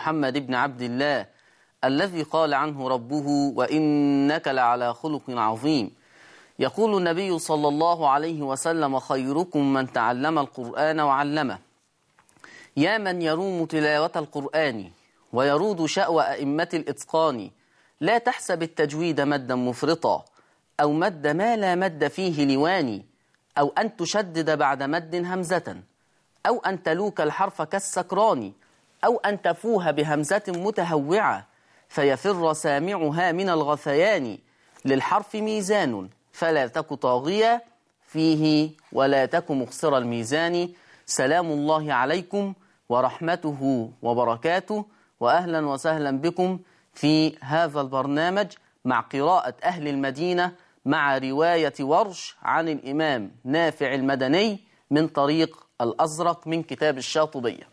محمد بن عبد الله الذي قال عنه ربه وإنك لعلى خلق عظيم يقول النبي صلى الله عليه وسلم خيركم من تعلم القرآن وعلمه يا من يروم تلاوة القرآن ويرود شأو أئمة الإتقان لا تحسب التجويد مدا مفرطا أو مد ما لا مد فيه لواني أو أن تشدد بعد مد همزة أو أن تلوك الحرف كالسكران أو أن تفوه بهمزة متهوعة فيفر سامعها من الغثيان للحرف ميزان فلا تك طاغية فيه ولا تك مخسر الميزان سلام الله عليكم ورحمته وبركاته وأهلا وسهلا بكم في هذا البرنامج مع قراءة أهل المدينة مع رواية ورش عن الإمام نافع المدني من طريق الأزرق من كتاب الشاطبية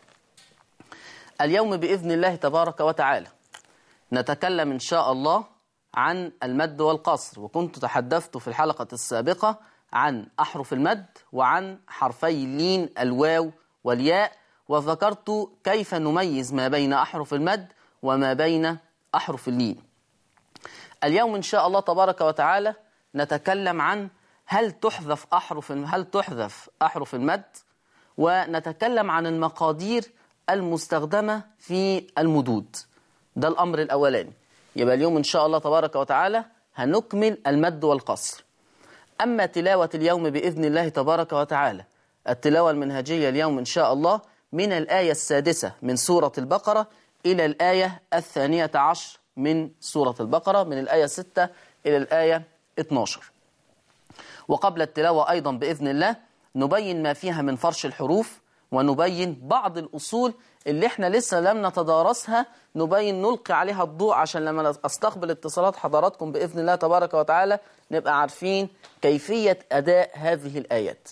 اليوم بإذن الله تبارك وتعالى نتكلم إن شاء الله عن المد والقصر وكنت تحدثت في الحلقة السابقة عن أحرف المد وعن حرفي اللين الواو والياء وذكرت كيف نميز ما بين أحرف المد وما بين أحرف اللين اليوم إن شاء الله تبارك وتعالى نتكلم عن هل تحذف أحرف هل تحذف أحرف المد ونتكلم عن المقادير المستخدمة في المدود ده الأمر الأولاني يبقى اليوم إن شاء الله تبارك وتعالى هنكمل المد والقصر أما تلاوة اليوم بإذن الله تبارك وتعالى التلاوة المنهجية اليوم إن شاء الله من الآية السادسة من سورة البقرة إلى الآية الثانية عشر من سورة البقرة من الآية 6 إلى الآية 12 وقبل التلاوة أيضا بإذن الله نبين ما فيها من فرش الحروف ونبين بعض الأصول اللي احنا لسه لم نتدارسها نبين نلقي عليها الضوء عشان لما استقبل اتصالات حضراتكم بإذن الله تبارك وتعالى نبقى عارفين كيفية أداء هذه الآيات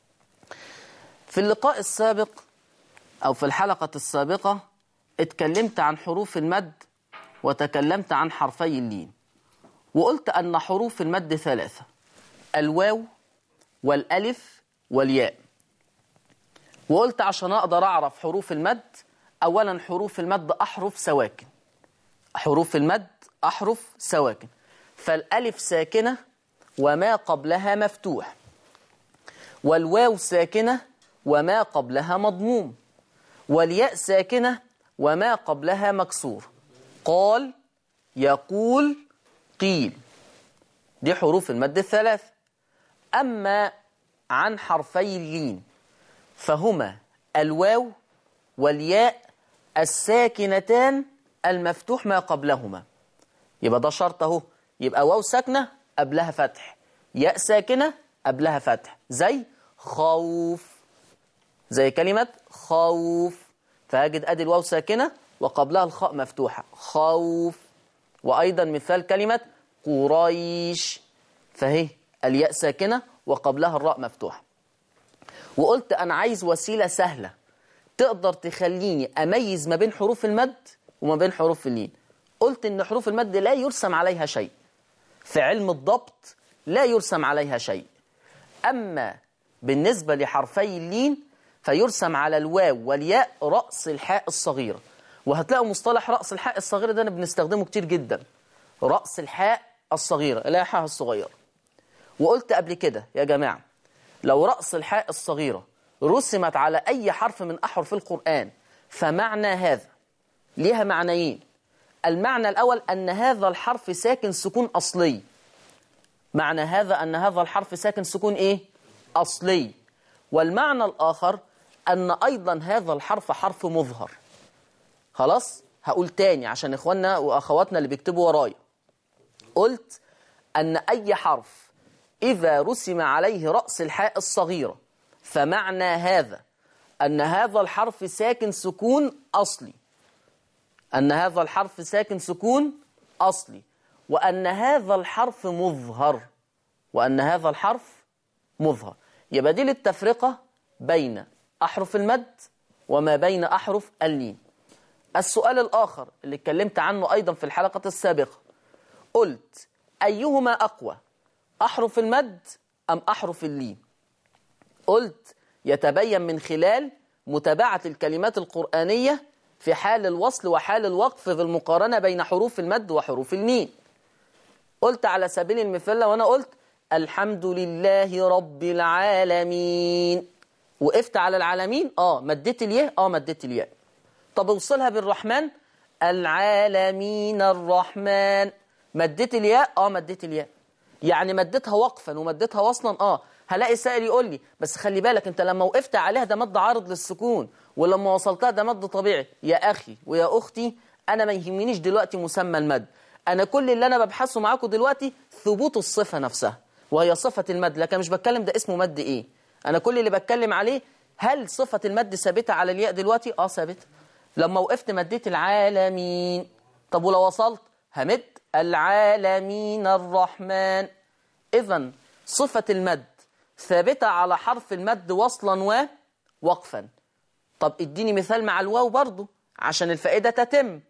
في اللقاء السابق أو في الحلقة السابقة اتكلمت عن حروف المد وتكلمت عن حرفي اللين وقلت أن حروف المد ثلاثة الواو والألف والياء وقلت عشان أقدر أعرف حروف المد أولا حروف المد أحرف سواكن حروف المد أحرف سواكن فالألف ساكنة وما قبلها مفتوح والواو ساكنة وما قبلها مضموم والياء ساكنة وما قبلها مكسور قال يقول قيل دي حروف المد الثلاث أما عن حرفي اللين فهما الواو والياء الساكنتان المفتوح ما قبلهما يبقى ده شرط اهو يبقى واو ساكنة قبلها فتح ياء ساكنة قبلها فتح زي خوف زي كلمة خوف فهجد أدي الواو ساكنة وقبلها الخاء مفتوحة خوف وأيضا مثال كلمة قريش فهي الياء ساكنة وقبلها الراء مفتوحة وقلت أنا عايز وسيلة سهلة تقدر تخليني أميز ما بين حروف المد وما بين حروف اللين قلت إن حروف المد لا يرسم عليها شيء في علم الضبط لا يرسم عليها شيء أما بالنسبة لحرفي اللين فيرسم على الواو والياء رأس الحاء الصغيرة وهتلاقوا مصطلح رأس الحاء الصغيرة ده أنا بنستخدمه كتير جدا رأس الحاء الصغيرة اللي هي حاء الصغيرة وقلت قبل كده يا جماعة لو رأس الحاء الصغيرة رسمت على أي حرف من أحرف القرآن فمعنى هذا ليها معنيين المعنى الأول أن هذا الحرف ساكن سكون أصلي معنى هذا أن هذا الحرف ساكن سكون إيه؟ أصلي والمعنى الآخر أن أيضا هذا الحرف حرف مظهر خلاص؟ هقول تاني عشان إخواننا وأخواتنا اللي بيكتبوا ورايا قلت أن أي حرف إذا رسم عليه رأس الحاء الصغيرة فمعنى هذا أن هذا الحرف ساكن سكون أصلي أن هذا الحرف ساكن سكون أصلي وأن هذا الحرف مظهر وأن هذا الحرف مظهر يبقى دي للتفرقة بين أحرف المد وما بين أحرف اللين السؤال الآخر اللي اتكلمت عنه أيضا في الحلقة السابقة قلت أيهما أقوى أحرف المد أم أحرف اللين قلت يتبين من خلال متابعة الكلمات القرآنية في حال الوصل وحال الوقف في المقارنة بين حروف المد وحروف الميم قلت على سبيل المثال لو أنا قلت الحمد لله رب العالمين وقفت على العالمين اه مديت الياء اه مديت الياء طب اوصلها بالرحمن العالمين الرحمن مديت الياء اه مديت الياء يعني مديتها وقفا ومديتها وصلا اه هلاقي سائل يقول لي بس خلي بالك انت لما وقفت عليها ده مد عارض للسكون ولما وصلتها ده مد طبيعي يا اخي ويا اختي انا ما يهمنيش دلوقتي مسمى المد انا كل اللي انا ببحثه معاكم دلوقتي ثبوت الصفه نفسها وهي صفه المد لكن مش بتكلم ده اسمه مد ايه انا كل اللي بتكلم عليه هل صفه المد ثابته على الياء دلوقتي اه ثابته لما وقفت مديت العالمين طب ولو وصلت همد العالمين الرحمن اذا صفه المد ثابته على حرف المد وصلا ووقفا طب اديني مثال مع الواو برضو عشان الفائدة تتم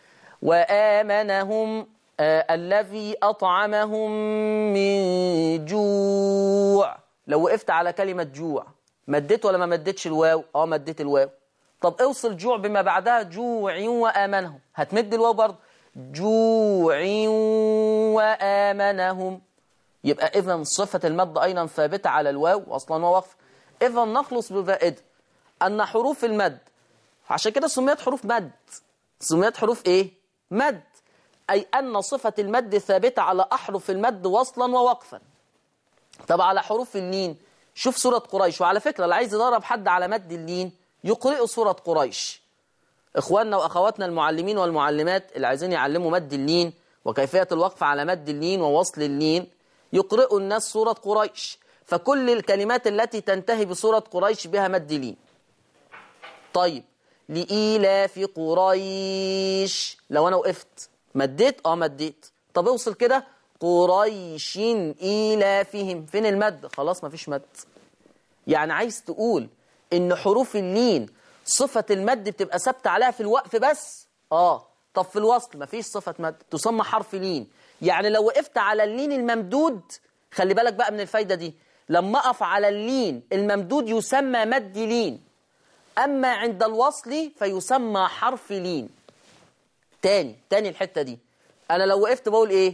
وآمنهم آه الذي أطعمهم من جوع لو وقفت على كلمة جوع مديت ولا ما مديتش الواو اه مديت الواو طب اوصل جوع بما بعدها جوع وآمنهم هتمد الواو برضو جوع وآمنهم يبقى إذا صفة المد أيضا ثابتة على الواو أصلا ووقف إذا نخلص بفائدة أن حروف المد عشان كده سميت حروف مد سميت حروف إيه؟ مد أي أن صفة المد ثابتة على أحرف المد وصلا ووقفا طب على حروف اللين شوف سورة قريش وعلى فكرة اللي عايز يدرب حد على مد اللين يقرئوا سورة قريش إخواننا وأخواتنا المعلمين والمعلمات اللي عايزين يعلموا مد اللين وكيفية الوقف على مد اللين ووصل اللين يقرئوا الناس سورة قريش فكل الكلمات التي تنتهي بسورة قريش بها مد لين طيب لإيلاف قريش لو أنا وقفت مديت اه مديت طب اوصل كده قريش إيلافهم فين المد خلاص مفيش مد يعني عايز تقول إن حروف اللين صفة المد بتبقى ثابتة عليها في الوقف بس اه طب في الوصل مفيش صفة مد تسمى حرف لين يعني لو وقفت على اللين الممدود خلي بالك بقى من الفايدة دي لما أقف على اللين الممدود يسمى مد لين أما عند الوصل فيسمى حرف لين تاني تاني الحتة دي أنا لو وقفت بقول إيه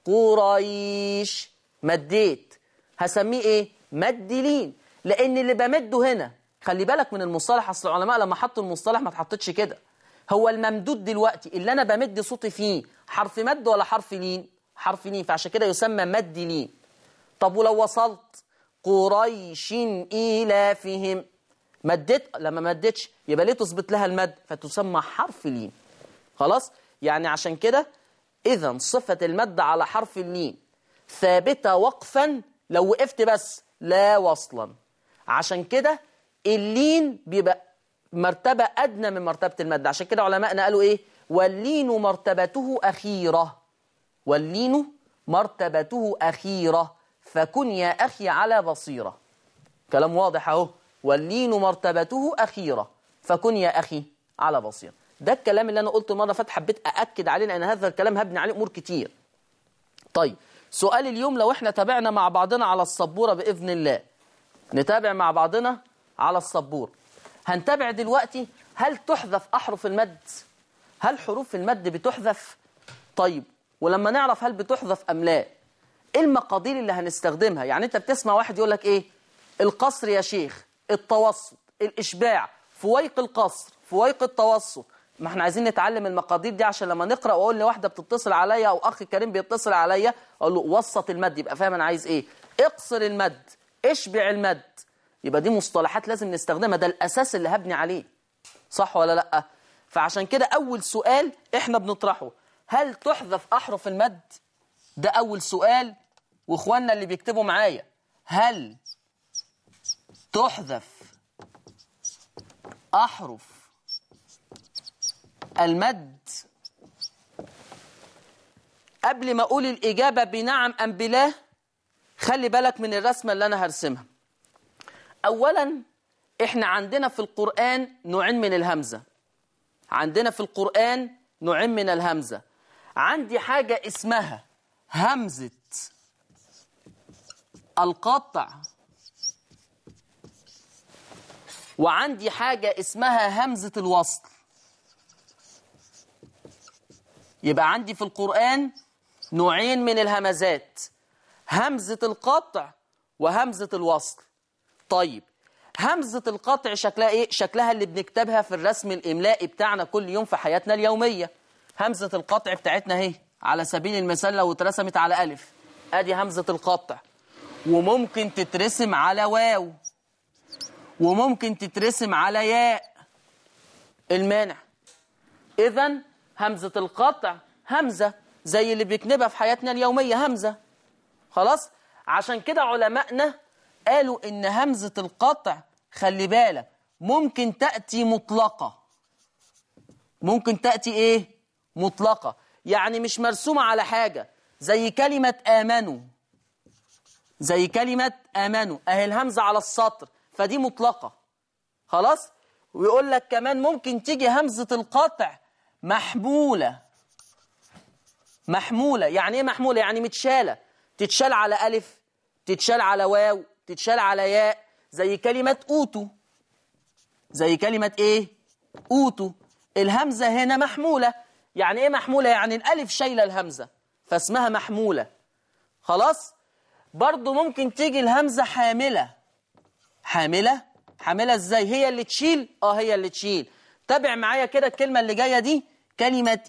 قريش مديت هسميه إيه مد لين لأن اللي بمده هنا خلي بالك من المصطلح أصل العلماء لما حطوا المصطلح ما تحطتش كده هو الممدود دلوقتي اللي أنا بمد صوتي فيه حرف مد ولا حرف لين حرف لين فعشان كده يسمى مد لين طب ولو وصلت قريش إيلافهم مديت لما مدتش يبقى ليه تثبت لها المد فتسمى حرف لين خلاص يعني عشان كده اذا صفة المد على حرف اللين ثابتة وقفا لو وقفت بس لا وصلا عشان كده اللين بيبقى مرتبة أدنى من مرتبة المد عشان كده علماءنا قالوا إيه واللين مرتبته أخيرة واللين مرتبته أخيرة فكن يا أخي على بصيرة كلام واضح أهو واللين مرتبته أخيرة فكن يا أخي على بصيرة ده الكلام اللي أنا قلته مرة فات حبيت أأكد عليه لأن هذا الكلام هبني عليه أمور كتير طيب سؤال اليوم لو احنا تابعنا مع بعضنا على السبورة بإذن الله نتابع مع بعضنا على السبورة هنتابع دلوقتي هل تحذف أحرف المد هل حروف المد بتحذف طيب ولما نعرف هل بتحذف أم لا ايه المقادير اللي هنستخدمها يعني انت بتسمع واحد يقول لك ايه القصر يا شيخ التوسط الاشباع فويق القصر فويق التوسط ما احنا عايزين نتعلم المقادير دي عشان لما نقرا واقول لواحده بتتصل عليا او اخ كريم بيتصل عليا اقول له وسط المد يبقى فاهم انا عايز ايه اقصر المد اشبع المد يبقى دي مصطلحات لازم نستخدمها ده الاساس اللي هبني عليه صح ولا لا فعشان كده اول سؤال احنا بنطرحه هل تحذف احرف المد ده اول سؤال واخواننا اللي بيكتبوا معايا هل تحذف احرف المد قبل ما اقول الاجابه بنعم ام بلا خلي بالك من الرسمه اللي انا هرسمها اولا احنا عندنا في القران نوعين من الهمزه عندنا في القران نوعين من الهمزه عندي حاجه اسمها همزه القطع وعندي حاجه اسمها همزه الوصل يبقى عندي في القرآن نوعين من الهمزات همزة القطع وهمزة الوصل طيب همزة القطع شكلها ايه؟ شكلها اللي بنكتبها في الرسم الإملائي بتاعنا كل يوم في حياتنا اليومية همزة القطع بتاعتنا اهي على سبيل المثال لو اترسمت على ألف ادي همزة القطع وممكن تترسم على واو وممكن تترسم على ياء المانع إذا همزة القطع همزة زي اللي بيكنبها في حياتنا اليومية همزة خلاص عشان كده علمائنا قالوا إن همزة القطع خلي بالك ممكن تأتي مطلقة ممكن تأتي إيه مطلقة يعني مش مرسومة على حاجة زي كلمة آمنوا زي كلمة آمنوا أهي الهمزة على السطر فدي مطلقة خلاص ويقول لك كمان ممكن تيجي همزة القطع محمولة محمولة يعني ايه محمولة يعني متشالة تتشال على ألف تتشال على واو تتشال على ياء زي كلمة أوتو زي كلمة ايه أوتو الهمزة هنا محمولة يعني ايه محمولة يعني الألف شايلة الهمزة فاسمها محمولة خلاص برضو ممكن تيجي الهمزة حاملة حاملة حاملة ازاي هي اللي تشيل اه هي اللي تشيل تابع معايا كده الكلمة اللي جاية دي كلمة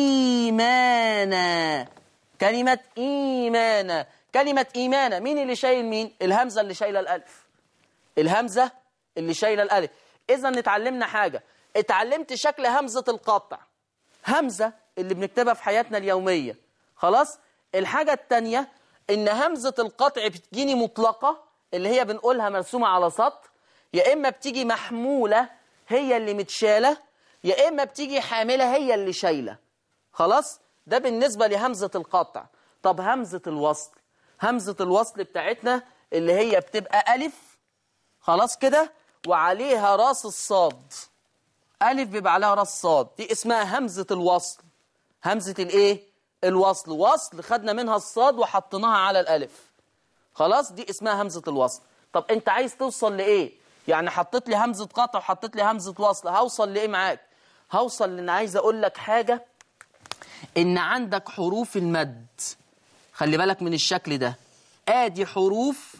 إيمانا كلمة إيمانا كلمة إيمانا مين اللي شايل مين الهمزة اللي شايلة الألف الهمزة اللي شايلة الألف إذا اتعلمنا حاجة اتعلمت شكل همزة القطع همزة اللي بنكتبها في حياتنا اليومية خلاص الحاجة التانية إن همزة القطع بتجيني مطلقة اللي هي بنقولها مرسومة على سطر يا إما بتيجي محمولة هي اللي متشالة يا إما بتيجي حاملة هي اللي شايلة خلاص ده بالنسبة لهمزة القطع طب همزة الوصل همزة الوصل بتاعتنا اللي هي بتبقى ألف خلاص كده وعليها راس الصاد ألف بيبقى عليها راس صاد دي اسمها همزة الوصل همزة الإيه؟ الوصل وصل خدنا منها الصاد وحطيناها على الألف خلاص دي اسمها همزة الوصل طب أنت عايز توصل لإيه؟ يعني حطيت لي همزة قطع وحطيت لي همزة وصل هوصل لإيه معاك؟ هوصل لأن عايز أقول لك حاجة إن عندك حروف المد خلي بالك من الشكل ده آدي حروف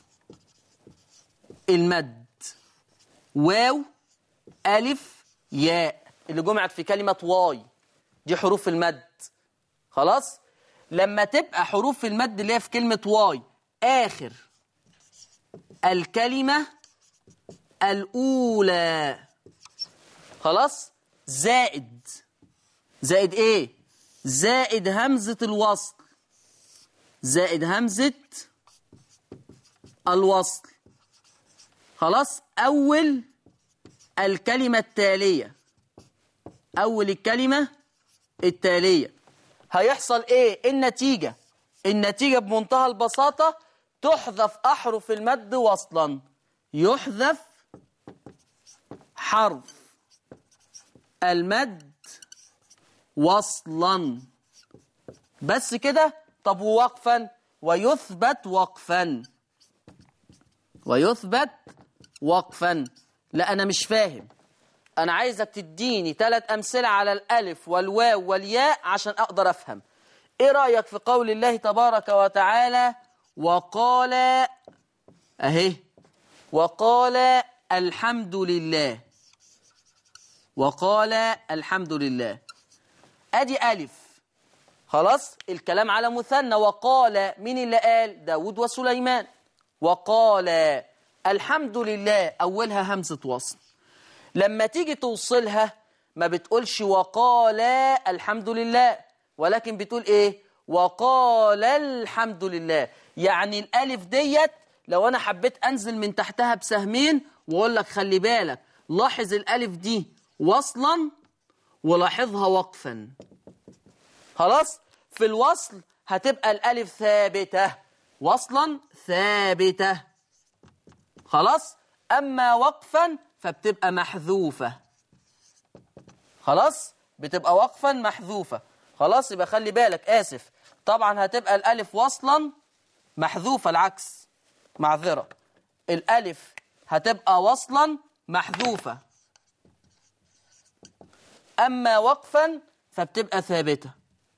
المد واو ألف ياء اللي جمعت في كلمة واي دي حروف المد خلاص لما تبقى حروف المد اللي هي في كلمة واي آخر الكلمة الأولى خلاص زائد زائد إيه زائد همزة الوصل زائد همزة الوصل خلاص أول الكلمة التالية أول الكلمة التالية هيحصل إيه النتيجة النتيجة بمنتهى البساطة تحذف أحرف المد وصلا يحذف حرف المد وصلا بس كده طب ووقفا ويثبت وقفا ويثبت وقفا لا أنا مش فاهم أنا عايزك تديني ثلاث أمثلة على الألف والواو والياء عشان أقدر أفهم إيه رأيك في قول الله تبارك وتعالى وقال أهي وقال الحمد لله وقال الحمد لله أدي ألف خلاص الكلام على مثنى وقال مين اللي قال داود وسليمان وقال الحمد لله أولها همزة وصل لما تيجي توصلها ما بتقولش وقال الحمد لله ولكن بتقول ايه وقال الحمد لله يعني الالف ديت لو انا حبيت انزل من تحتها بسهمين واقول لك خلي بالك لاحظ الالف دي وصلا ولاحظها وقفا خلاص في الوصل هتبقى الالف ثابته وصلا ثابته خلاص اما وقفا فبتبقى محذوفه خلاص بتبقى وقفا محذوفه خلاص يبقى خلي بالك اسف طبعا هتبقى الالف وصلا محذوفه العكس معذره الالف هتبقى وصلا محذوفه اما وقفا فبتبقى ثابتة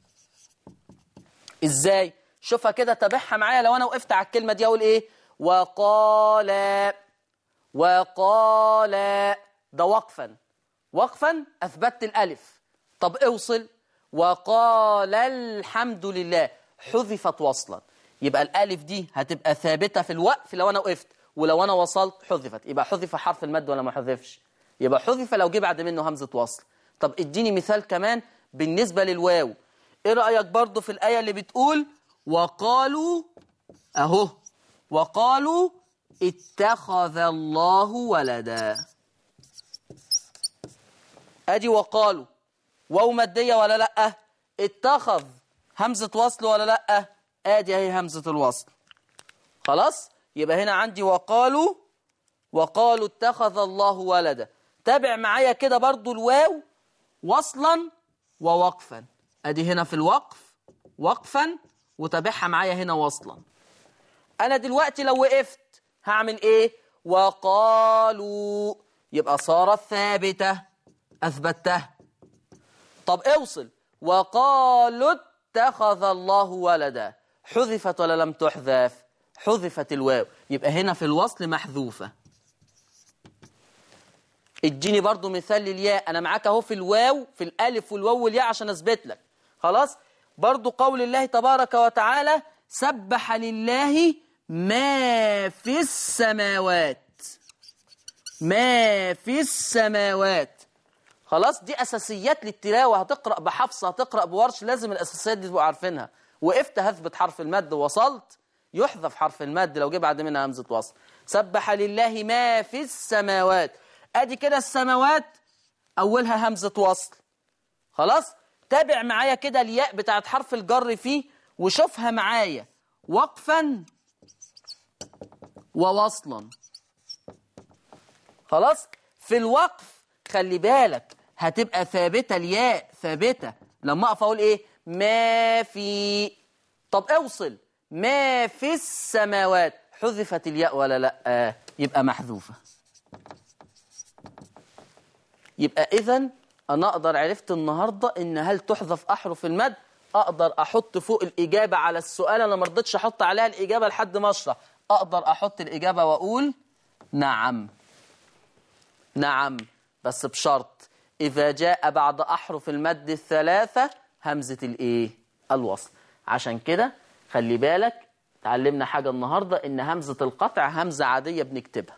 ازاي شوفها كده تابعها معايا لو انا وقفت على الكلمة دي اقول ايه وقال وقال ده وقفا وقفا اثبتت الالف طب اوصل وقال الحمد لله حذفت وصلا يبقى الالف دي هتبقى ثابته في الوقف لو انا وقفت ولو انا وصلت حذفت يبقى حذف حرف المد ولا ما حذفش يبقى حذف لو جه بعد منه همزه وصل طب اديني مثال كمان بالنسبه للواو ايه رايك برضو في الايه اللي بتقول وقالوا اهو وقالوا اتخذ الله ولدا ادي وقالوا واو ماديه ولا لا اتخذ همزه وصل ولا لا ادي اهي همزه الوصل خلاص يبقى هنا عندي وقالوا وقالوا اتخذ الله ولدا تابع معايا كده برضو الواو وصلا ووقفا ادي هنا في الوقف وقفا وتابعها معايا هنا وصلا انا دلوقتي لو وقفت هعمل ايه وقالوا يبقى صارت ثابته اثبتها طب اوصل وقالوا اتخذ الله ولدا حذفت ولا لم تحذف حذفت الواو يبقى هنا في الوصل محذوفة اديني برضو مثال للياء انا معاك اهو في الواو في الالف والواو والياء عشان اثبت لك خلاص برضو قول الله تبارك وتعالى سبح لله ما في السماوات ما في السماوات خلاص دي اساسيات للتلاوه هتقرا بحفص هتقرا بورش لازم الاساسيات دي تبقوا عارفينها وقفت هثبت حرف المد وصلت يحذف حرف المد لو جه بعد منها همزه وصل سبح لله ما في السماوات ادي كده السماوات اولها همزه وصل خلاص تابع معايا كده الياء بتاعت حرف الجر فيه وشوفها معايا وقفا ووصلا خلاص في الوقف خلي بالك هتبقى ثابتة الياء ثابتة لما اقف اقول ايه ما في طب اوصل ما في السماوات حذفت الياء ولا لا آه. يبقى محذوفة يبقى اذا انا اقدر عرفت النهاردة ان هل تحذف احرف المد اقدر احط فوق الاجابة على السؤال انا ما رضيتش احط عليها الاجابة لحد ما اشرح اقدر احط الاجابة واقول نعم نعم بس بشرط إذا جاء بعد أحرف المد الثلاثة همزة الإيه؟ الوصل عشان كده خلي بالك تعلمنا حاجة النهاردة إن همزة القطع همزة عادية بنكتبها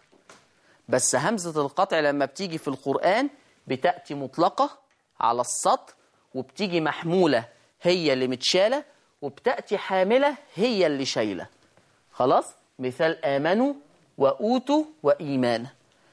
بس همزة القطع لما بتيجي في القرآن بتأتي مطلقة على السطر وبتيجي محمولة هي اللي متشالة وبتأتي حاملة هي اللي شايلة خلاص مثال آمنوا وأوتوا وإيمانا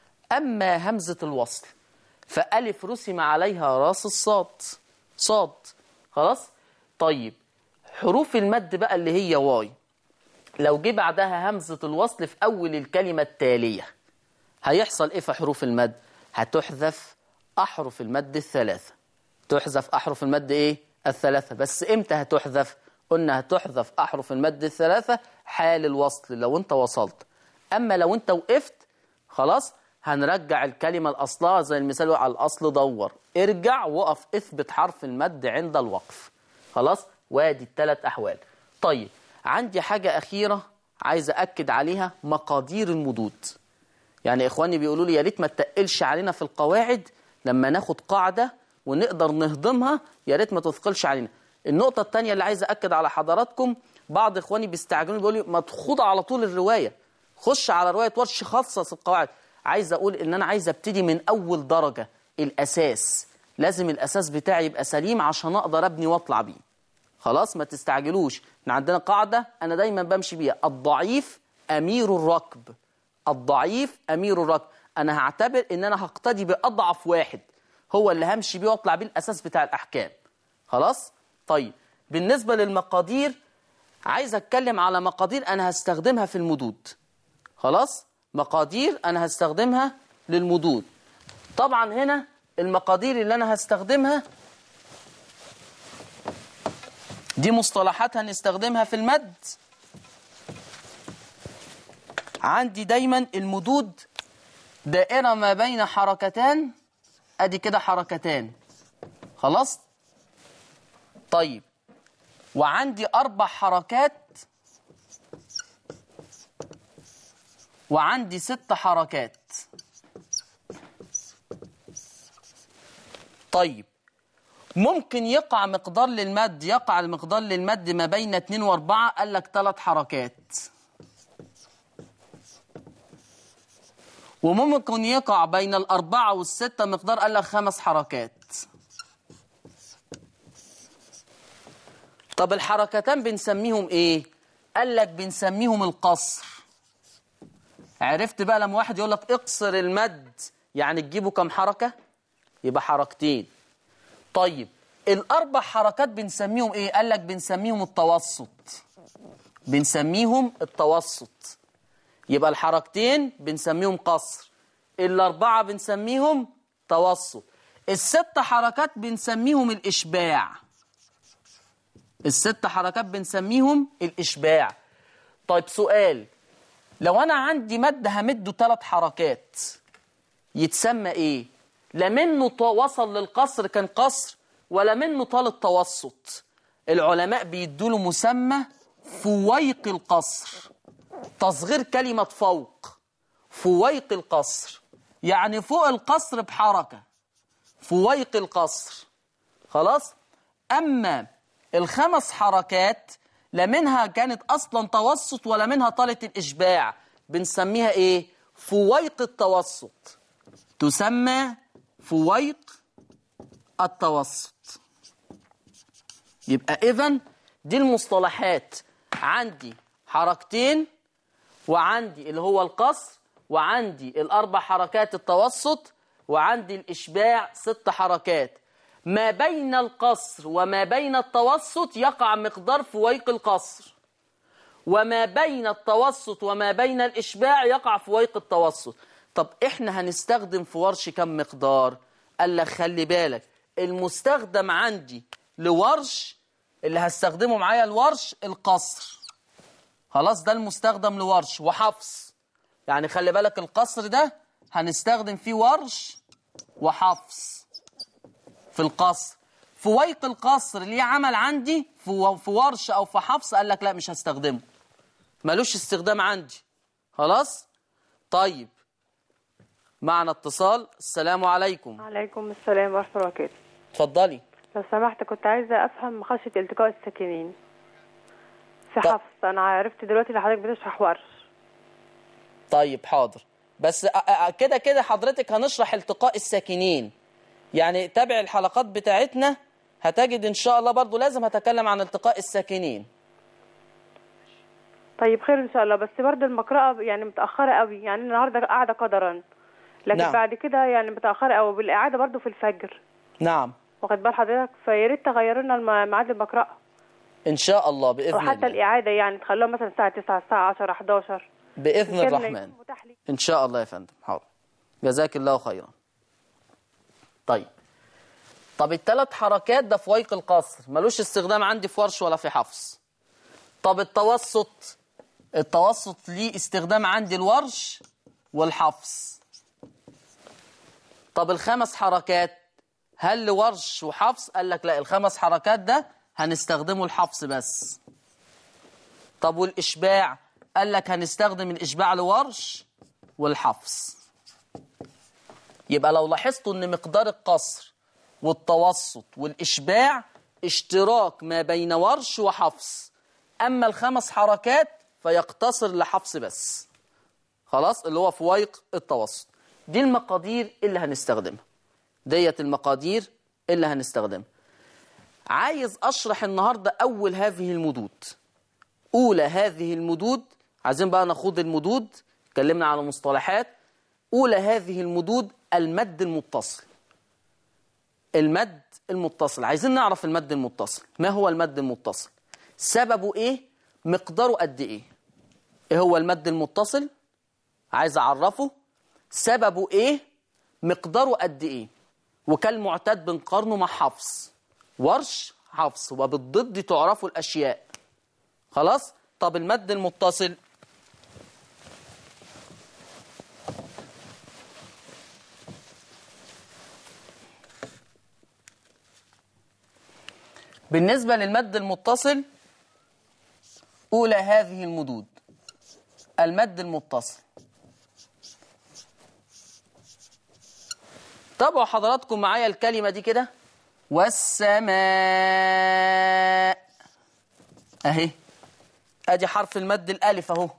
أما همزة الوصل فألف رسم عليها راس الصاد صاد خلاص طيب حروف المد بقى اللي هي واي لو جه بعدها همزة الوصل في أول الكلمة التالية هيحصل إيه في حروف المد هتحذف أحرف المد الثلاثة تحذف أحرف المد إيه الثلاثة بس إمتى هتحذف قلنا هتحذف أحرف المد الثلاثة حال الوصل لو أنت وصلت أما لو أنت وقفت خلاص هنرجع الكلمة الأصلها زي المثال على الأصل دور ارجع وقف اثبت حرف المد عند الوقف خلاص وادي الثلاث أحوال طيب عندي حاجة أخيرة عايز أكد عليها مقادير المدود يعني إخواني بيقولوا لي يا ريت ما تقلش علينا في القواعد لما ناخد قاعدة ونقدر نهضمها يا ريت ما تثقلش علينا النقطة الثانية اللي عايز أكد على حضراتكم بعض إخواني بيستعجلوا بيقولوا لي ما تخوض على طول الرواية خش على رواية ورش خصص القواعد عايز اقول ان انا عايز ابتدي من اول درجة الاساس لازم الاساس بتاعي يبقى سليم عشان اقدر ابني واطلع بيه خلاص ما تستعجلوش احنا عندنا قاعدة انا دايما بمشي بيها الضعيف امير الركب الضعيف امير الركب انا هعتبر ان انا هقتدي باضعف واحد هو اللي همشي بيه واطلع بيه الاساس بتاع الاحكام خلاص طيب بالنسبة للمقادير عايز اتكلم على مقادير انا هستخدمها في المدود خلاص مقادير أنا هستخدمها للمدود طبعا هنا المقادير اللي أنا هستخدمها دي مصطلحات هنستخدمها في المد عندي دايما المدود دائرة ما بين حركتان أدي كده حركتان خلاص طيب وعندي أربع حركات وعندي ست حركات طيب ممكن يقع مقدار للمد يقع المقدار للمد ما بين 2 و4 قال لك ثلاث حركات وممكن يقع بين الأربعة والستة مقدار قال لك خمس حركات طب الحركتان بنسميهم ايه قال لك بنسميهم القصر عرفت بقى لما واحد يقول لك اقصر المد يعني تجيبه كم حركة يبقى حركتين طيب الأربع حركات بنسميهم إيه؟ قال لك بنسميهم التوسط بنسميهم التوسط يبقى الحركتين بنسميهم قصر الأربعة بنسميهم توسط الست حركات بنسميهم الإشباع الست حركات بنسميهم الإشباع طيب سؤال لو أنا عندي مد همده ثلاث حركات يتسمى إيه؟ لا منه ط- وصل للقصر كان قصر ولا منه طال التوسط العلماء بيدوله مسمى فويق القصر تصغير كلمة فوق فويق القصر يعني فوق القصر بحركة فويق القصر خلاص أما الخمس حركات لا منها كانت أصلا توسط ولا منها طالة الإشباع بنسميها إيه فويق التوسط تسمى فويق التوسط يبقى إذن دي المصطلحات عندي حركتين وعندي اللي هو القصر وعندي الأربع حركات التوسط وعندي الإشباع ست حركات ما بين القصر وما بين التوسط يقع مقدار فويق القصر وما بين التوسط وما بين الإشباع يقع فويق التوسط طب إحنا هنستخدم في ورش كم مقدار قال لك خلي بالك المستخدم عندي لورش اللي هستخدمه معايا الورش القصر خلاص ده المستخدم لورش وحفص يعني خلي بالك القصر ده هنستخدم فيه ورش وحفص في القصر فويق القصر ليه عمل عندي في في ورش او في حفص قال لك لا مش هستخدمه ملوش استخدام عندي خلاص طيب معنا اتصال السلام عليكم عليكم السلام ورحمة الله وبركاته اتفضلي لو سمحت كنت عايزة أفهم خشية التقاء الساكنين في طب. حفص أنا عرفت دلوقتي اللي حضرتك بتشرح ورش طيب حاضر بس أ- أ- كده كده حضرتك هنشرح التقاء الساكنين يعني تابع الحلقات بتاعتنا هتجد ان شاء الله برضو لازم هتكلم عن التقاء الساكنين طيب خير إن شاء الله بس برضه المقرأة يعني متأخرة قوي يعني النهاردة قاعدة قدرا لكن نعم. بعد كده يعني متأخرة قوي بالإعادة برضه في الفجر نعم واخد بال حضرتك فيا ريت تغيروا لنا الم- ميعاد المقرأة ان شاء الله باذن وحتى الله الإعادة يعني تخلوها مثلا الساعة 9 الساعة 10 11 باذن كان الرحمن يكون متاح لي. ان شاء الله يا فندم حاضر جزاك الله خيرا طيب طب الثلاث حركات ده فويق القصر ملوش استخدام عندي في ورش ولا في حفص طب التوسط التوسط ليه استخدام عندي الورش والحفص طب الخمس حركات هل لورش وحفص قال لك لا الخمس حركات ده هنستخدمه الحفص بس طب والإشباع قال لك هنستخدم الإشباع لورش والحفص يبقى لو لاحظتوا ان مقدار القصر والتوسط والإشباع اشتراك ما بين ورش وحفص أما الخمس حركات فيقتصر لحفص بس خلاص اللي هو فويق التوسط دي المقادير اللي هنستخدمها ديت المقادير اللي هنستخدمها عايز أشرح النهاردة أول هذه المدود أولى هذه المدود عايزين بقى نخوض المدود اتكلمنا على مصطلحات أولى هذه المدود المد المتصل المد المتصل عايزين نعرف المد المتصل ما هو المد المتصل سببه ايه مقداره قد ايه ايه هو المد المتصل عايز اعرفه سببه ايه مقداره قد ايه وكالمعتاد بنقارنه مع حفص ورش حفص وبالضد تعرفوا الاشياء خلاص طب المد المتصل بالنسبة للمد المتصل أولى هذه المدود المد المتصل تابعوا حضراتكم معايا الكلمة دي كده والسماء اهي ادي حرف المد الالف اهو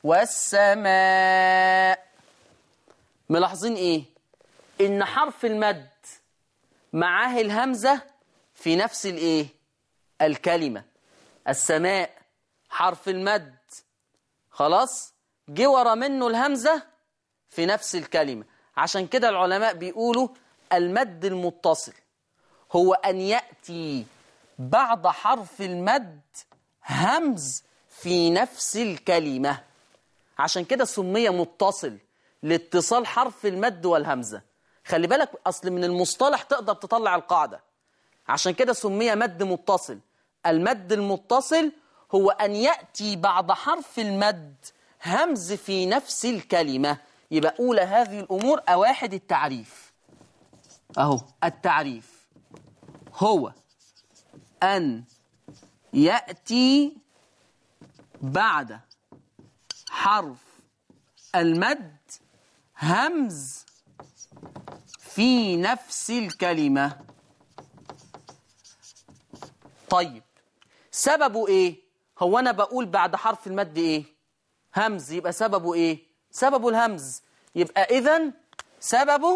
والسماء ملاحظين ايه ان حرف المد معاه الهمزة في نفس الايه الكلمة السماء حرف المد خلاص جه ورا منه الهمزة في نفس الكلمة عشان كده العلماء بيقولوا المد المتصل هو أن يأتي بعد حرف المد همز في نفس الكلمة عشان كده سمي متصل لاتصال حرف المد والهمزة خلي بالك أصل من المصطلح تقدر تطلع القاعدة عشان كده سمي مد متصل المد المتصل هو أن يأتي بعد حرف المد همز في نفس الكلمة يبقى أولى هذه الأمور أواحد التعريف أهو التعريف هو أن يأتي بعد حرف المد همز في نفس الكلمة طيب سببه ايه هو انا بقول بعد حرف المد ايه همز يبقى سببه ايه سببه الهمز يبقى اذا سببه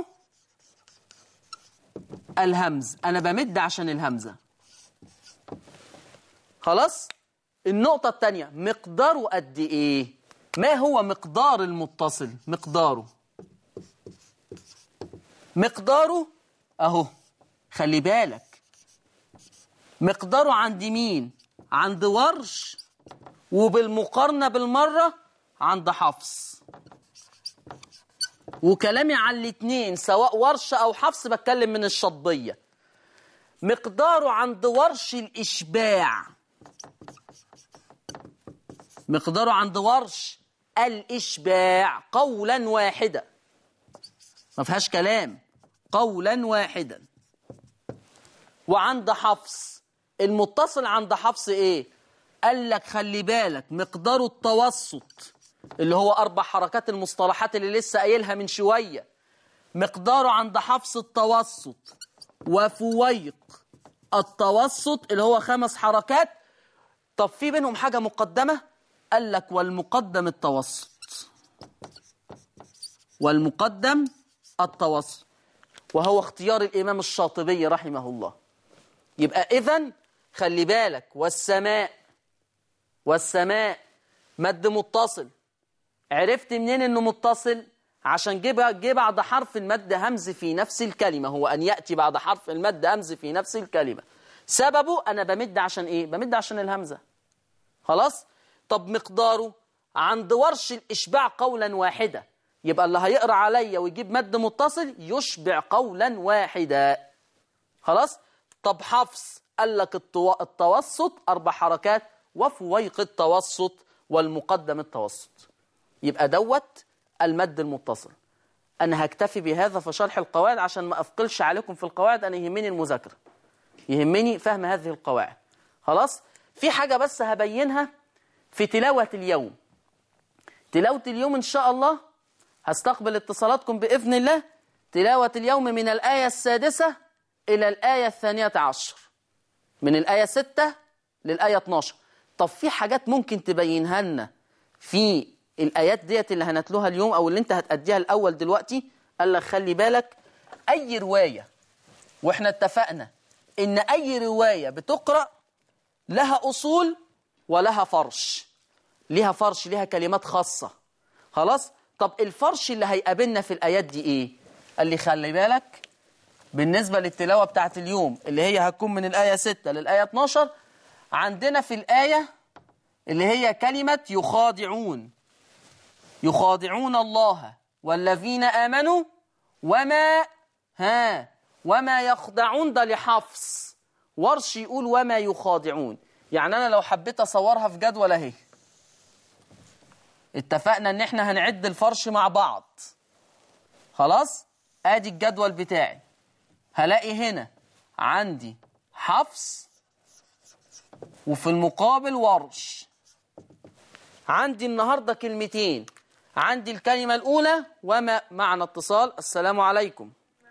الهمز انا بمد عشان الهمزه خلاص النقطه الثانيه مقداره قد ايه ما هو مقدار المتصل مقداره مقداره اهو خلي بالك مقداره عند مين عند ورش وبالمقارنة بالمرة عند حفص وكلامي على الاتنين سواء ورش أو حفص بتكلم من الشطبية مقداره عند ورش الإشباع مقداره عند ورش الإشباع قولا واحدا ما فيهاش كلام قولا واحدا وعند حفص المتصل عند حفص ايه قال لك خلي بالك مقداره التوسط اللي هو اربع حركات المصطلحات اللي لسه قايلها من شويه مقداره عند حفص التوسط وفويق التوسط اللي هو خمس حركات طب في بينهم حاجه مقدمه قال لك والمقدم التوسط والمقدم التوسط وهو اختيار الامام الشاطبي رحمه الله يبقى اذا خلي بالك والسماء والسماء مد متصل عرفت منين انه متصل عشان جه جه بعد حرف المد همز في نفس الكلمه هو ان ياتي بعد حرف المد همز في نفس الكلمه سببه انا بمد عشان ايه بمد عشان الهمزه خلاص طب مقداره عند ورش الاشباع قولا واحدا يبقى اللي هيقرا عليا ويجيب مد متصل يشبع قولا واحدا خلاص طب حفص قال لك التو... التوسط اربع حركات وفويق التوسط والمقدم التوسط يبقى دوت المد المتصل انا هكتفي بهذا في شرح القواعد عشان ما اثقلش عليكم في القواعد انا يهمني المذاكره يهمني فهم هذه القواعد خلاص في حاجه بس هبينها في تلاوه اليوم تلاوه اليوم ان شاء الله هستقبل اتصالاتكم باذن الله تلاوه اليوم من الايه السادسه الى الايه الثانيه عشر من الآية 6 للآية 12 طب في حاجات ممكن تبينها لنا في الآيات ديت اللي هنتلوها اليوم أو اللي أنت هتأديها الأول دلوقتي قال لك خلي بالك أي رواية وإحنا اتفقنا إن أي رواية بتقرأ لها أصول ولها فرش ليها فرش ليها كلمات خاصة خلاص طب الفرش اللي هيقابلنا في الآيات دي إيه قال لي خلي بالك بالنسبة للتلاوة بتاعت اليوم اللي هي هتكون من الآية 6 للآية 12 عندنا في الآية اللي هي كلمة يخادعون يخادعون الله والذين آمنوا وما ها وما يخدعون ده لحفص ورش يقول وما يخادعون يعني أنا لو حبيت أصورها في جدول أهي اتفقنا إن إحنا هنعد الفرش مع بعض خلاص آدي الجدول بتاعي هلاقي هنا عندي حفص وفي المقابل ورش عندي النهاردة كلمتين عندي الكلمة الأولى وما معنى اتصال السلام عليكم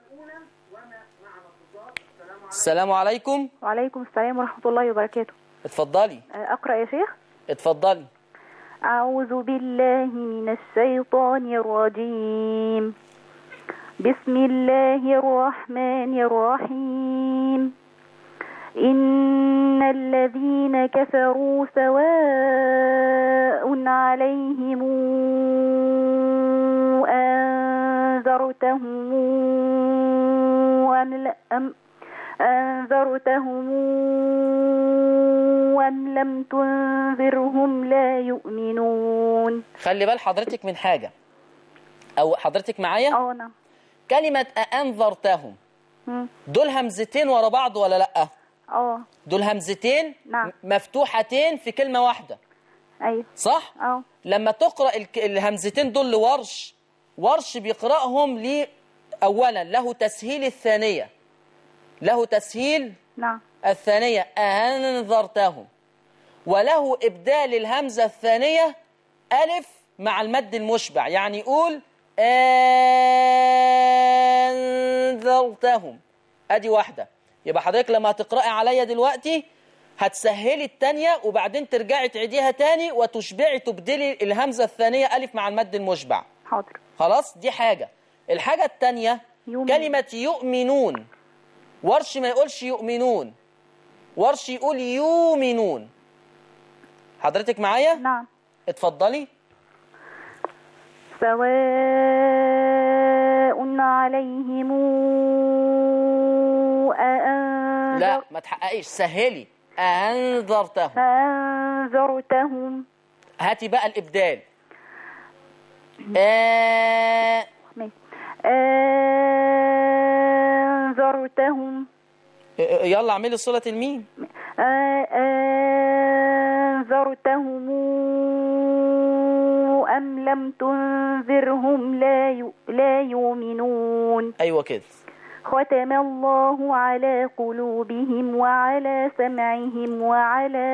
السلام عليكم وعليكم السلام ورحمة الله وبركاته اتفضلي آه، أقرأ يا شيخ اتفضلي أعوذ بالله من الشيطان الرجيم بسم الله الرحمن الرحيم إن الذين كفروا سواء عليهم أنذرتهم أم ل- أم أنذرتهم أم لم تنذرهم لا يؤمنون خلي بال حضرتك من حاجة أو حضرتك معايا اه نعم كلمة أنذرتهم مم. دول همزتين ورا بعض ولا لأ اه دول همزتين نعم. مفتوحتين في كلمة واحدة ايوه صح اه لما تقرأ الك- الهمزتين دول لورش ورش بيقرأهم لي أولا له تسهيل الثانية له تسهيل نعم الثانية أنذرتهم وله إبدال الهمزة الثانية ألف مع المد المشبع يعني يقول أنذرتهم أدي واحدة يبقى حضرتك لما هتقرأي عليا دلوقتي هتسهلي التانية وبعدين ترجعي تعيديها تاني وتشبعي تبدلي الهمزة الثانية ألف مع المد المشبع حاضر خلاص دي حاجة الحاجة التانية يؤمن. كلمة يؤمنون ورش ما يقولش يؤمنون ورش يقول يؤمنون حضرتك معايا نعم اتفضلي سواء عليهم أأنذر لا ما تحققيش سهلي أنذرتهم أنذرتهم هاتي بقى الإبدال آه ماشي. أنذرتهم يلا اعملي صلة الميم أنذرتهم أم لم تنذرهم لا يؤ- لا يؤمنون أيوة كده ختم الله على قلوبهم وعلى سمعهم وعلى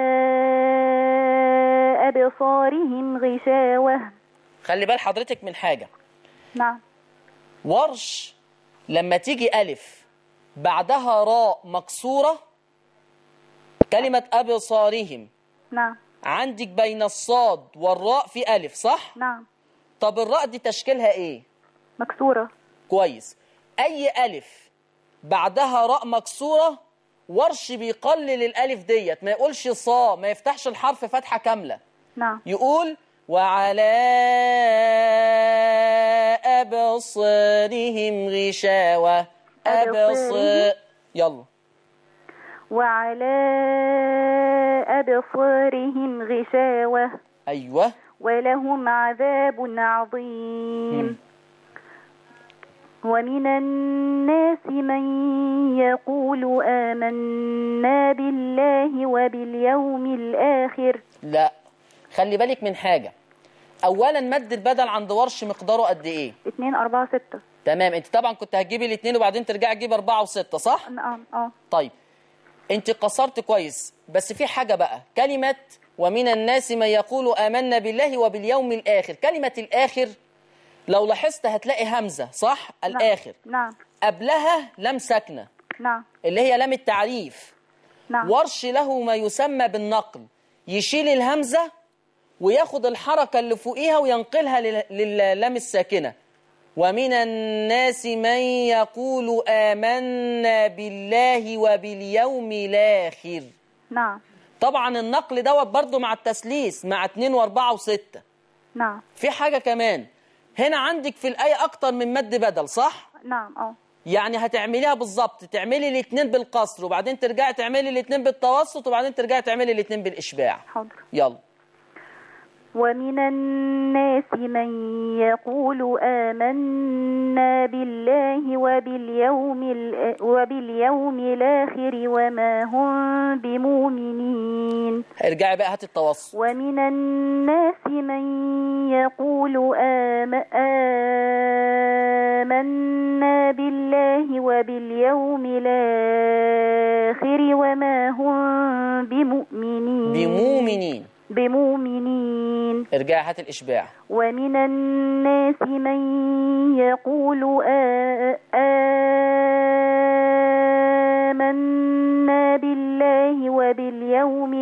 أبصارهم غشاوة خلي بال حضرتك من حاجة نعم ورش لما تيجي ألف بعدها راء مكسورة كلمة أبصارهم نعم عندك بين الصاد والراء في ألف صح؟ نعم طب الراء دي تشكيلها إيه؟ مكسورة كويس أي ألف بعدها راء مكسورة ورش بيقلل الألف ديت ما يقولش صا ما يفتحش الحرف فتحة كاملة نعم يقول وعلى أبصارهم غشاوة أبصر أبصارهم. يلا وعلى أبصارهم غشاوة أيوة ولهم عذاب عظيم ومن الناس من يقول آمنا بالله وباليوم الآخر لا خلي بالك من حاجة أولا مد البدل عند ورش مقداره قد إيه اتنين أربعة ستة تمام أنت طبعا كنت هتجيبي الاثنين وبعدين ترجعي تجيبي أربعة وستة صح نعم اه طيب انت قصرت كويس بس في حاجة بقى كلمة ومن الناس من يقول آمنا بالله وباليوم الآخر كلمة الآخر لو لاحظت هتلاقي همزة صح الآخر نعم قبلها لم ساكنة نعم اللي هي لام التعريف نعم ورش له ما يسمى بالنقل يشيل الهمزة وياخد الحركة اللي فوقيها وينقلها لل- لللام الساكنة ومن الناس من يقول آمنا بالله وباليوم الآخر نعم طبعا النقل دوت برضو مع التسليس مع اتنين واربعة وستة نعم في حاجة كمان هنا عندك في الآية أكتر من مد بدل صح؟ نعم اه يعني هتعمليها بالظبط تعملي الاثنين بالقصر وبعدين ترجعي تعملي الاثنين بالتوسط وبعدين ترجعي تعملي الاثنين بالإشباع حاضر يلا ومن الناس من يقول آمنا بالله وباليوم الآ- وباليوم الآخر وما هم بمؤمنين ارجعي بقى هاتي التوسط ومن الناس من يقول آم آمنا بالله وباليوم الآخر وما هم بمؤمنين بمؤمنين بمؤمنين ارجع هات الإشباع ومن الناس من يقول آ- آمنا بالله وباليوم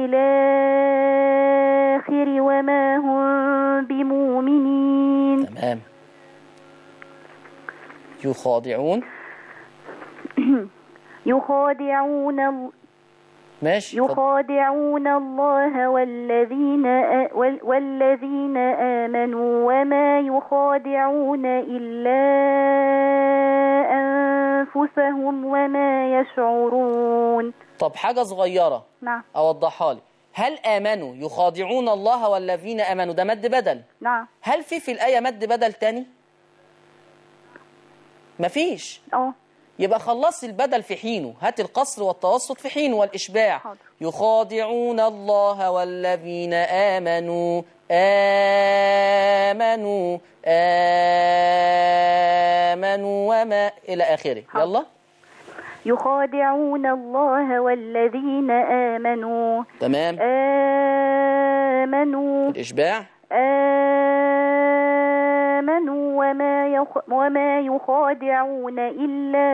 الآخر وما هم بمؤمنين تمام يخادعون يخادعون ال- ماشي اتفضل. يخادعون الله والذين آ- وال- والذين آمنوا وما يخادعون إلا أنفسهم وما يشعرون طب حاجة صغيرة نعم أوضحها لي هل آمنوا يخادعون الله والذين آمنوا ده مد بدل نعم هل في في الآية مد بدل تاني مفيش اه يبقى خلصي البدل في حينه هات القصر والتوسط في حينه والإشباع حاضر. يخادعون الله والذين آمنوا آمنوا آمنوا وما إلى آخره حاضر. يلا يخادعون الله والذين آمنوا تمام آمنوا الإشباع آمنوا وما يخ وما يخادعون إلا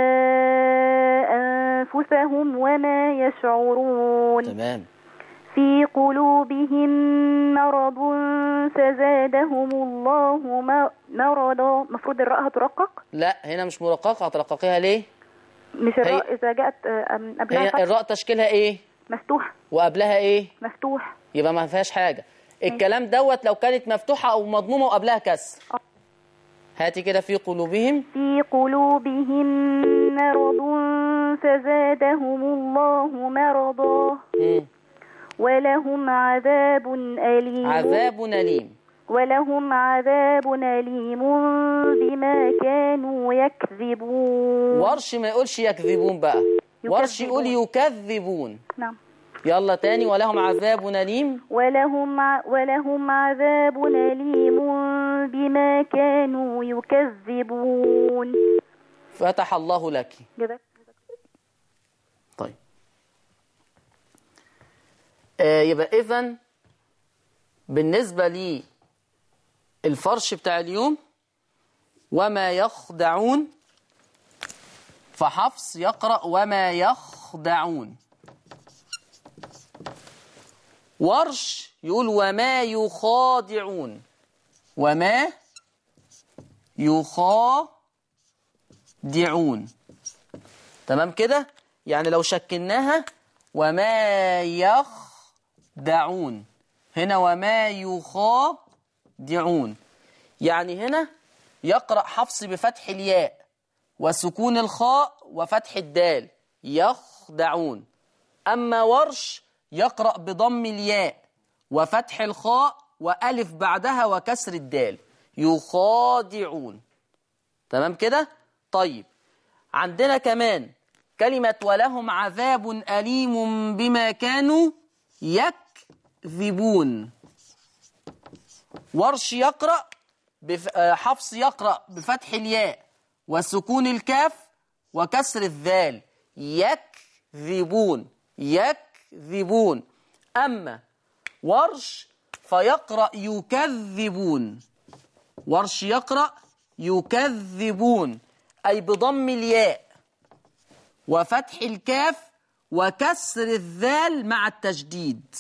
أنفسهم وما يشعرون تمام في قلوبهم مرض فزادهم الله م- مرضا المفروض الراء هترقق لا هنا مش مرققة هترققيها ليه مش الراء إذا جاءت آه، أم- قبلها هي فتح الراء تشكيلها ايه مفتوح وقبلها ايه مفتوح يبقى ما فيهاش حاجة الكلام دوت لو كانت مفتوحة أو مضمومة وقبلها كسر آه. هاتي كده في قلوبهم في قلوبهم مرض فزادهم الله مرضا مم. ولهم عذاب أليم عذاب أليم ولهم عذاب أليم بما كانوا يكذبون ورش ما يقولش يكذبون بقى ورش يقول يكذبون نعم يلا تاني ولهم عذاب أليم ولهم ع- ولهم عذاب أليم بما كانوا يكذبون فتح الله لك كده طيب آه يبقى إذن بالنسبة لي الفرش بتاع اليوم وما يخدعون فحفص يقرأ وما يخدعون ورش يقول وما يخادعون وما يخادعون تمام كده يعني لو شكلناها وما يخدعون هنا وما يخادعون يعني هنا يقرأ حفص بفتح الياء وسكون الخاء وفتح الدال يخدعون أما ورش يقرأ بضم الياء وفتح الخاء وألف بعدها وكسر الدال يخادعون تمام كده طيب عندنا كمان كلمة ولهم عذاب أليم بما كانوا يكذبون ورش يقرأ بف... آه، حفص يقرأ بفتح الياء وسكون الكاف وكسر الذال يكذبون يكذبون أما ورش فيقرأ يكذبون ورش يقرأ يكذبون أي بضم الياء وفتح الكاف وكسر الذال مع التجديد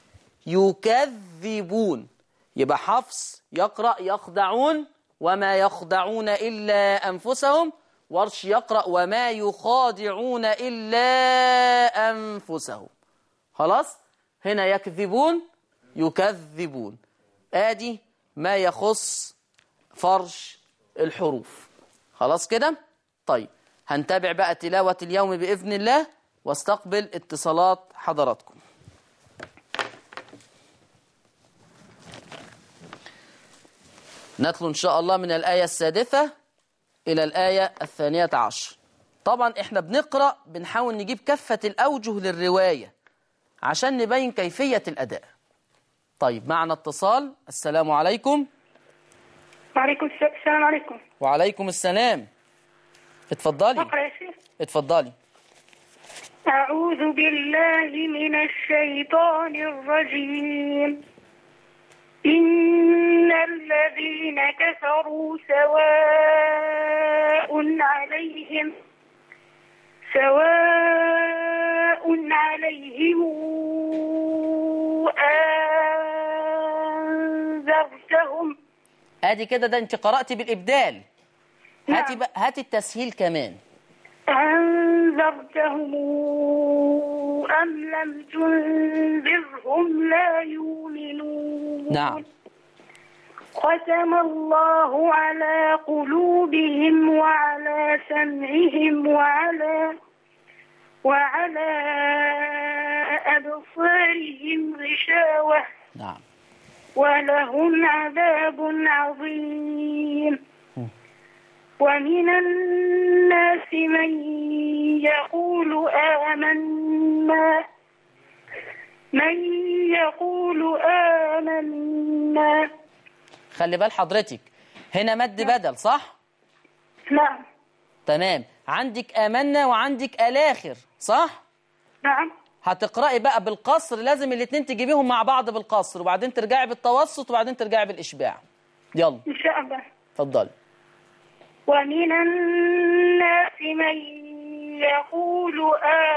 يكذبون يبقى حفص يقرأ يخدعون وما يخدعون إلا أنفسهم ورش يقرأ وما يخادعون إلا أنفسهم خلاص هنا يكذبون يكذبون آدي ما يخص فرش الحروف خلاص كده طيب هنتابع بقى تلاوة اليوم بإذن الله واستقبل اتصالات حضراتكم نتلو إن شاء الله من الآية السادسة إلى الآية الثانية عشر طبعا إحنا بنقرأ بنحاول نجيب كفة الأوجه للرواية عشان نبين كيفية الأداء طيب معنا اتصال السلام عليكم وعليكم السلام السلام عليكم وعليكم السلام اتفضلي اقرا يا شيخ اتفضلي أعوذ بالله من الشيطان الرجيم إن الذين كفروا سواء عليهم سواء عليهم أنذرتهم ادي كده ده انت قرأتي بالابدال هاتي بقى هاتي التسهيل كمان أنذرتهم أم لم تنذرهم لا يؤمنون نعم ختم الله على قلوبهم وعلى سمعهم وعلى وعلى أبصارهم غشاوة نعم ولهم عذاب عظيم ومن الناس من يقول آمنا من يقول آمنا خلي بال حضرتك هنا مد بدل صح نعم تمام عندك آمنا وعندك الآخر صح نعم هتقرأي بقى بالقصر لازم الاتنين تجيبيهم مع بعض بالقصر وبعدين ترجعي بالتوسط وبعدين ترجعي بالإشباع يلا إن شاء الله اتفضلي ومن الناس من يقول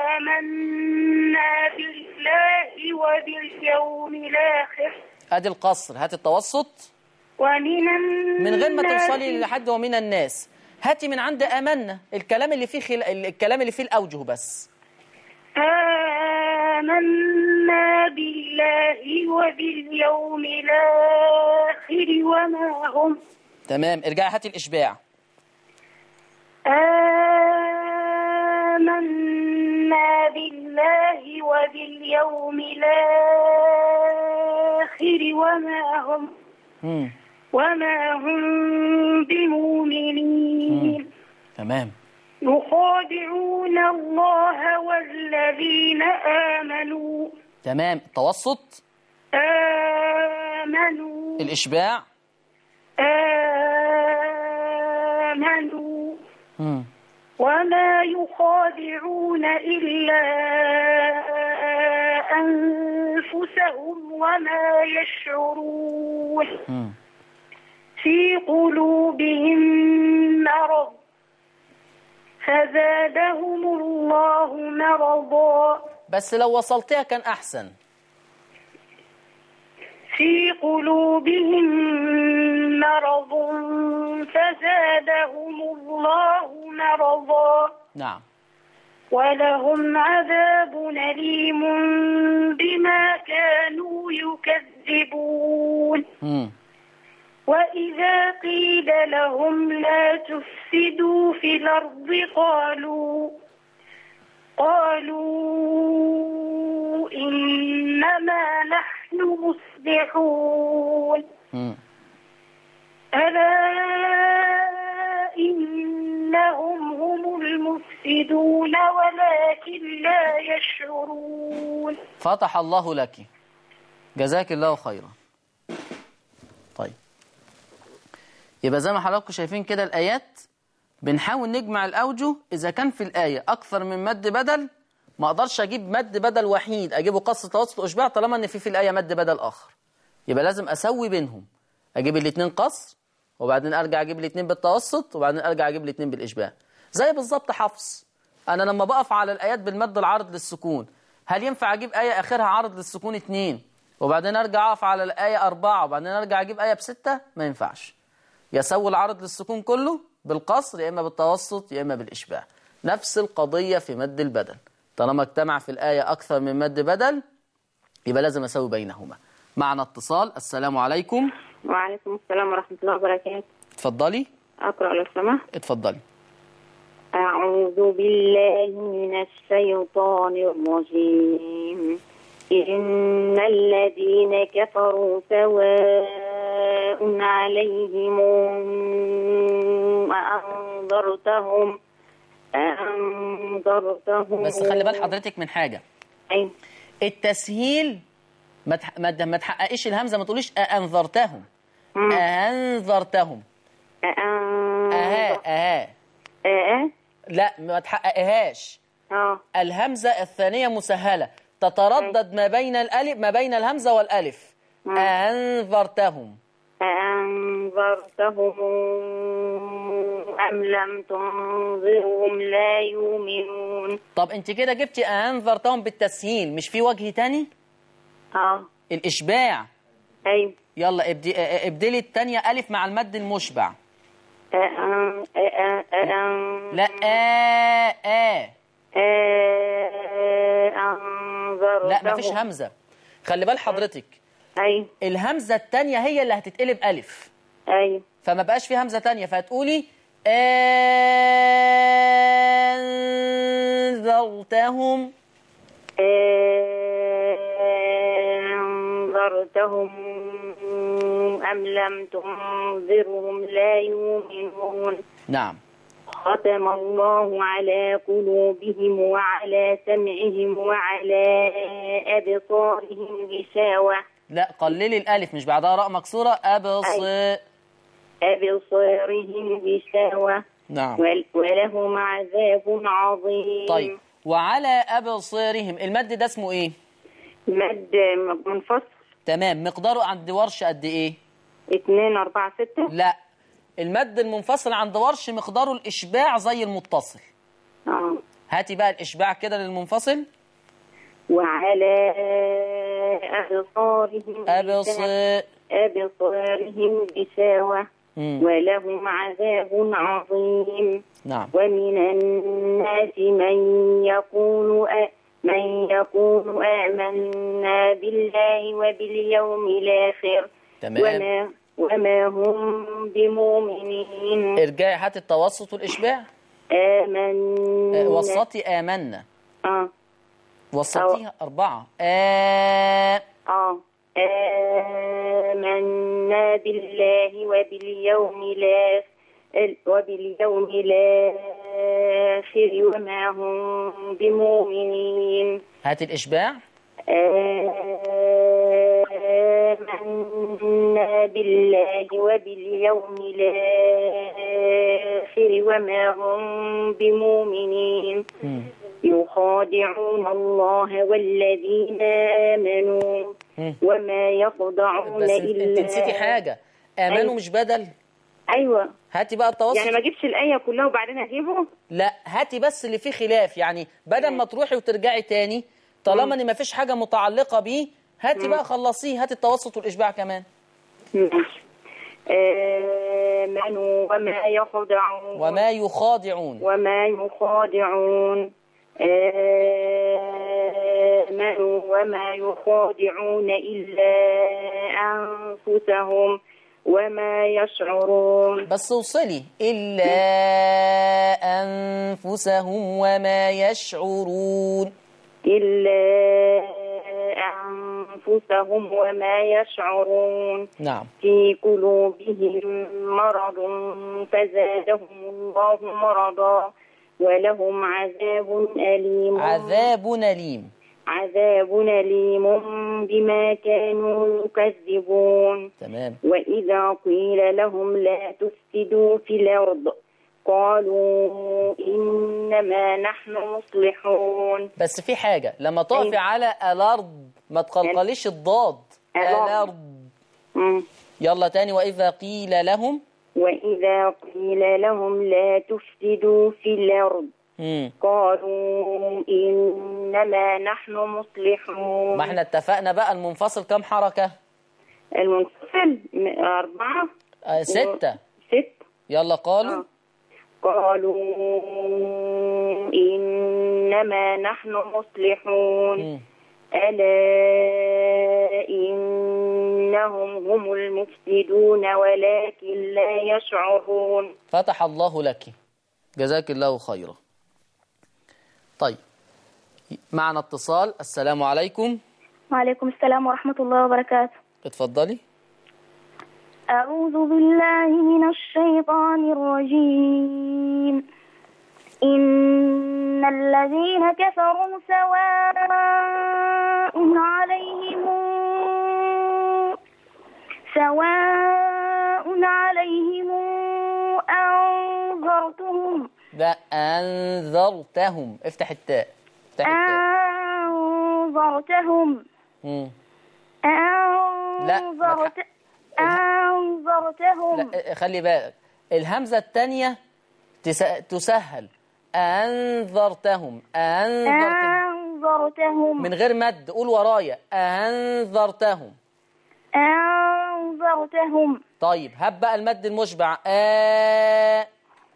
آمنا بالله وباليوم الآخر ادي القصر هات التوسط ومن الناس من غير ما توصلي لحد ومن الناس هاتي من عند آمنا الكلام اللي فيه خل... الكلام اللي فيه الأوجه بس آمنا بالله وباليوم الآخر وما هم تمام ارجعي هاتي الإشباع آمنا بالله وباليوم الآخر وما هم مم. وما هم بمؤمنين تمام يخادعون الله والذين آمنوا تمام التوسط آمنوا الإشباع آمنوا مم. وما يخادعون إلا أنفسهم وما يشعرون مم. في قلوبهم مرض فزادهم الله مرضا بس لو وصلتها كان أحسن في قلوبهم مرض فزادهم الله مرضا نعم ولهم عذاب أليم بما كانوا يكذبون مم. وإذا قيل لهم لا تفسدوا في الأرض قالوا قالوا إنما نحن مصلحون مم. ألا إنهم هم المفسدون ولكن لا يشعرون فتح الله لك جزاك الله خيرا طيب يبقى زي ما حضراتكم شايفين كده الآيات بنحاول نجمع الأوجه إذا كان في الآية أكثر من مد بدل ما أقدرش أجيب مد بدل وحيد أجيبه قص توسط أشباع طالما إن في في الآية مد بدل آخر يبقى لازم أسوي بينهم أجيب الاتنين قصر وبعدين أرجع أجيب الاتنين بالتوسط وبعدين أرجع أجيب الاتنين بالإشباع زي بالظبط حفص أنا لما بقف على الآيات بالمد العارض للسكون هل ينفع أجيب آية آخرها عارض للسكون اتنين وبعدين أرجع أقف على الآية أربعة وبعدين أرجع أجيب آية بستة ما ينفعش يسوي العرض للسكون كله بالقصر يا إما بالتوسط يا إما بالإشباع نفس القضية في مد البدل طالما اجتمع في الآية أكثر من مد بدل يبقى لازم أسوي بينهما معنا اتصال السلام عليكم وعليكم السلام ورحمة الله وبركاته اتفضلي أقرأ لو سمحت اتفضلي أعوذ بالله من الشيطان الرجيم إن الذين كفروا سواء عليهم أأنذرتهم أأنذرتهم بس خلي بال حضرتك من حاجة أي التسهيل ما تح- ما ما تحققيش الهمزة ما تقوليش أنذرتهم مم. أأنذرتهم أأن- أها أها أه لا ما تحققهاش اه الهمزة الثانية مسهلة تتردد ما بين الألف ما بين الهمزة والألف أنذرتهم أأنذرتهم أم لم تنذرهم لا يؤمنون طب انت كده جبتي أنذرتهم بالتسهيل مش في وجه تاني اه الإشباع أيوة يلا ابدي اه، ابدلي التانية ألف مع المد المشبع أأن أأن أأن لا آ آ أنذرتهم لا مفيش همزة خلي بال حضرتك أيوة الهمزة التانية هي اللي هتتقلب ألف أيوة فما بقاش في همزة تانية فهتقولي أنذرتهم أنذرتهم أم لم تنذرهم لا يؤمنون نعم ختم الله على قلوبهم وعلى سمعهم وعلى أبصارهم غشاوة لا قللي الألف مش بعدها راء مكسورة أبص أبصارهم غشاوة نعم ول- ولهم عذاب عظيم طيب وعلى أبصارهم المد ده اسمه إيه؟ مد منفصل تمام مقداره عند ورش قد إيه؟ اتنين أربعة ستة لا المد المنفصل عند ورش مقداره الإشباع زي المتصل آه. هاتي بقى الإشباع كده للمنفصل وعلى أبصارهم أبص أبصارهم غشاوة مم. ولهم عذاب عظيم نعم ومن الناس من يقول أ... من يقول آمنا بالله وباليوم الآخر تمام وما وما هم بمؤمنين ارجعي هاتي التوسط والإشباع آمنا آه، وسطي آمنا آه وسطيها أربعة آ آه آمنا بالله وباليوم الآخر وباليوم الآخر وما هم بمؤمنين هاتي الإشباع آمنا بالله وباليوم الآخر وما هم بمؤمنين مم. يخادعون الله والذين آمنوا مم. وما يخضعون بس إلا انت نسيتي حاجة آمنوا أيوة. مش بدل أيوة هاتي بقى التوسط يعني ما أجيبش الآية كلها وبعدين أجيبه لا هاتي بس اللي فيه خلاف يعني بدل ما تروحي وترجعي تاني طالما ان مفيش حاجة متعلقة بيه هاتي بقى خلصيه هاتي التوسط والإشباع كمان ماشي آمنوا وما يخضعون وما يخادعون وما يخادعون آمنوا وما يخادعون إلا أنفسهم وما يشعرون بس وصلي إلا أنفسهم وما يشعرون إلا أنفسهم وما يشعرون نعم في قلوبهم مرض فزادهم الله مرضا ولهم عذاب أليم عذاب أليم عذاب أليم بما كانوا يكذبون تمام وإذا قيل لهم لا تفسدوا في الأرض قالوا إنما نحن مصلحون بس في حاجة لما تقفي أيوة. على الأرض ما تقلقليش الضاد الأرض. الأرض مم. يلا تاني وإذا قيل لهم وإذا قيل لهم لا تفسدوا في الأرض مم. قالوا إنما نحن مصلحون ما احنا اتفقنا بقى المنفصل كم حركة المنفصل م- أربعة آه ستة ست يلا قالوا آه. قالوا إنما نحن مصلحون مم. ألا إنهم هم المفسدون ولكن لا يشعرون فتح الله لك جزاك الله خيرا طيب معنا اتصال السلام عليكم وعليكم السلام ورحمة الله وبركاته اتفضلي أعوذ بالله من الشيطان الرجيم إن الذين كفروا سواء عليهم سواء لا أنذرتهم افتح التاء افتح التاء أنذرتهم مم. لا، ما أنذرت تح- أنذرتهم لا خلي بالك الهمزة الثانية تسهل أنذرتهم أنذرتهم أنذرتهم من غير مد قول ورايا أنذرتهم أنذرتهم طيب هب بقى المد المشبع آ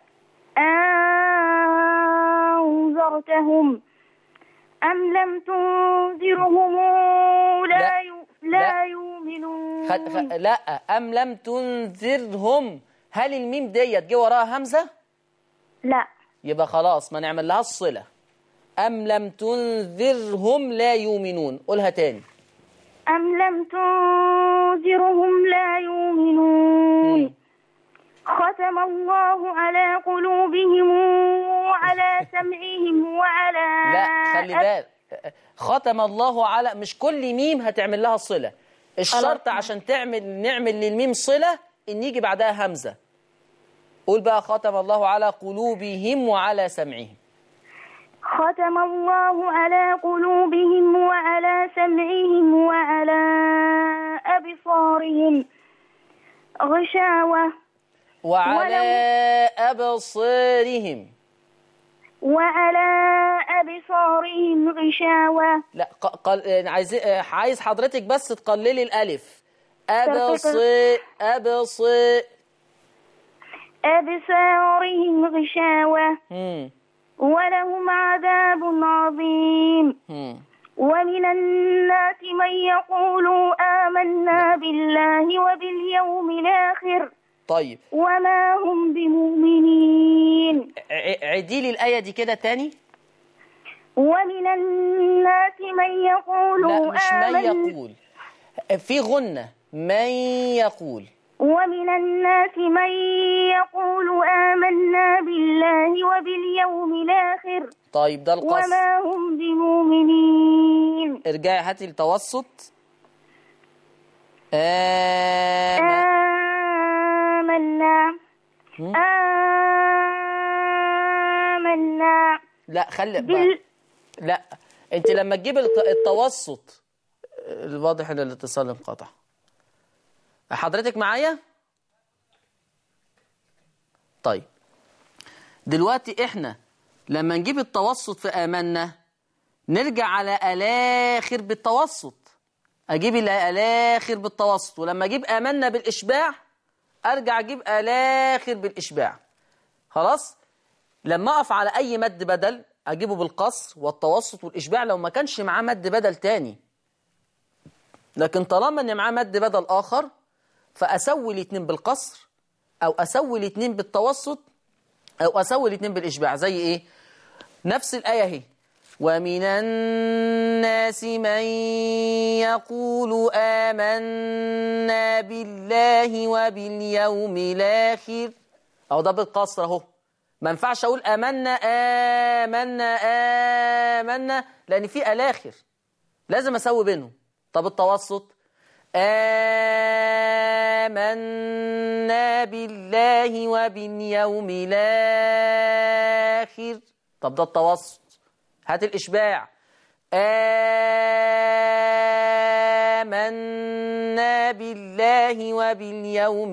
أنذرتهم أم لم تنذرهم لا لا. يو لا. لا يؤمنون خ... خ... لا أم لم تنذرهم هل الميم ديت جه وراها همزة لا يبقى خلاص ما نعمل لها الصلة أم لم تنذرهم لا يؤمنون قولها تاني أم لم تنذرهم لا يؤمنون مم. ختم الله على قلوبهم وعلى سمعهم وعلى لا خلي بالك ختم الله على مش كل ميم هتعمل لها صلة الشرط عشان تعمل نعمل للميم صلة ان يجي بعدها همزة قول بقى ختم الله على قلوبهم وعلى سمعهم ختم الله على قلوبهم وعلى سمعهم وعلى أبصارهم غشاوة وعلى أبصارهم وعلى أبصارهم غشاوة لا ق- قل... عايز عايز حضرتك بس تقللي الألف أبص أبص أبصارهم غشاوة هم. ولهم عذاب عظيم هم. ومن الناس من يقول آمنا بالله وباليوم الآخر طيب وما هم بمؤمنين ع- عيدي لي الآية دي كده تاني ومن الناس من يقول لا مش من آمنا يقول في غنة من يقول ومن الناس من يقول آمنا بالله وباليوم الآخر طيب ده القصر وما هم بمؤمنين ارجعي هاتي التوسط آمن آمنا هم؟ آمنا لا خلي بال لا انت لما تجيب الت- التوسط الواضح ان الاتصال انقطع حضرتك معايا طيب دلوقتي احنا لما نجيب التوسط في امنا نرجع على الاخر بالتوسط اجيب الاخر بالتوسط ولما اجيب امنا بالاشباع ارجع اجيب الاخر بالاشباع خلاص لما اقف على اي مد بدل اجيبه بالقصر والتوسط والاشباع لو ما كانش معاه مد بدل تاني لكن طالما ان معاه مد بدل اخر فاسوي الاثنين بالقصر او اسوي الاثنين بالتوسط او اسوي الاثنين بالاشباع زي ايه نفس الايه اهي ومن الناس من يقول آمنا بالله وباليوم الآخر أو ده بالقصر أهو ما ينفعش أقول آمنا آمنا آمنا لأن في الآخر لازم أسوي بينهم طب التوسط آمنا بالله وباليوم الآخر طب ده التوسط هات الإشباع آمنا بالله وباليوم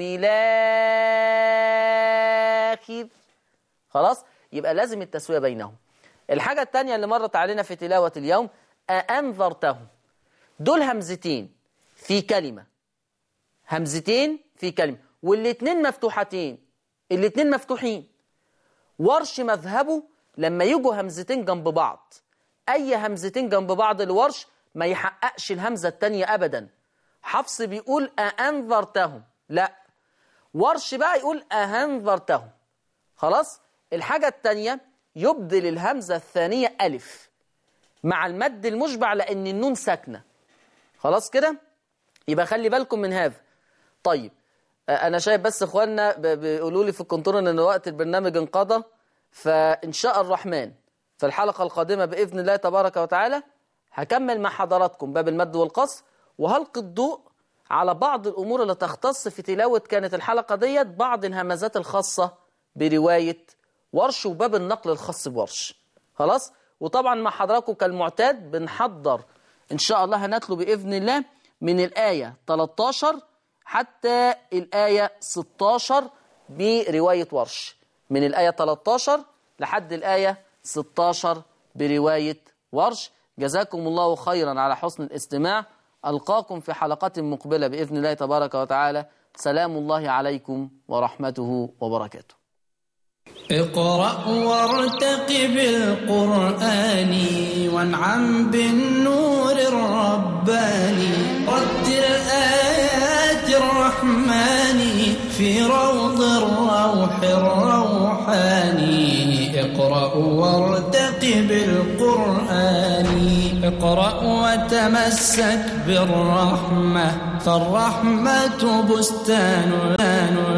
الآخر خلاص يبقى لازم التسوية بينهم الحاجة الثانية اللي مرت علينا في تلاوة اليوم أأنذرتهم دول همزتين في كلمة همزتين في كلمة والاتنين مفتوحتين الاتنين مفتوحين ورش مذهبه لما يجوا همزتين جنب بعض أي همزتين جنب بعض الورش ما يحققش الهمزة التانية أبدا حفص بيقول أأنذرتهم لا ورش بقى يقول أهنذرتهم خلاص الحاجة التانية يبدل الهمزة الثانية ألف مع المد المشبع لأن النون ساكنة خلاص كده يبقى خلي بالكم من هذا طيب آه، أنا شايف بس إخواننا ب- بيقولوا لي في الكنترول إن وقت البرنامج انقضى فإن شاء الرحمن في الحلقة القادمة بإذن الله تبارك وتعالى هكمل مع حضراتكم باب المد والقصر وهلقي الضوء على بعض الأمور اللي تختص في تلاوة كانت الحلقة ديت بعض الهمزات الخاصة برواية ورش وباب النقل الخاص بورش خلاص وطبعا مع حضراتكم كالمعتاد بنحضر ان شاء الله هنتلو باذن الله من الايه 13 حتى الايه 16 بروايه ورش من الايه 13 لحد الايه 16 بروايه ورش جزاكم الله خيرا على حسن الاستماع القاكم في حلقات مقبله باذن الله تبارك وتعالى سلام الله عليكم ورحمته وبركاته اقرأ وارتقب القرآن وانعم بالنور الرباني رتل آيات الرحمن في روض الروح الروحاني اقرأ وارتقب القرآن اقرأ وتمسك بالرحمة فالرحمة بستان